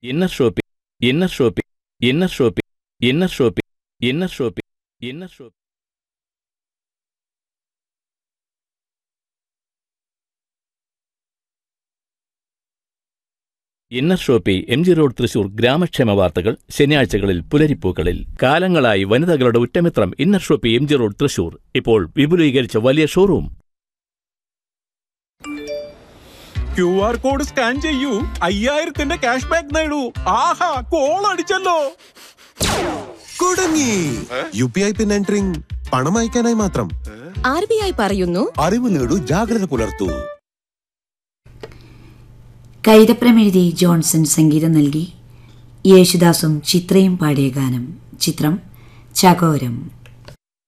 inner shopping inner shopping inner shopping inner shopping inner shopping inner shopping inner shoppy M G road Thrissur ഗ്രാമക്ഷേമ വാർത്തകൾ ശനിയാഴ്ചകളിൽ പുലരിപ്പൂക്കളിൽ കാലങ്ങളായി വനിതകളുടെ ഉറ്റമിത്രം inner shoppy M G road Thrissur ഇപ്പോൾ വിപുലീകരിച്ച വലിയ showroom Q R code scan ചെയ്യൂ അയ്യായിരത്തിന്റെ ക്യാഷ് ബാക്ക് നേടൂ ആഹാ കോൾ അടിച്ചല്ലോ കുടുങ്ങി U P I pin entering പണം അയക്കാനായി മാത്രം ആർ ബി ഐ പറയുന്നു അറിവ് നേടൂ ജാഗ്രത പുലർത്തൂ കൈതപ്രമെഴുതി ജോൺസൺ സംഗീതം നൽകി യേശുദാസും ചിത്രയും പാടിയ ഗാനം ചിത്രം ചകോരം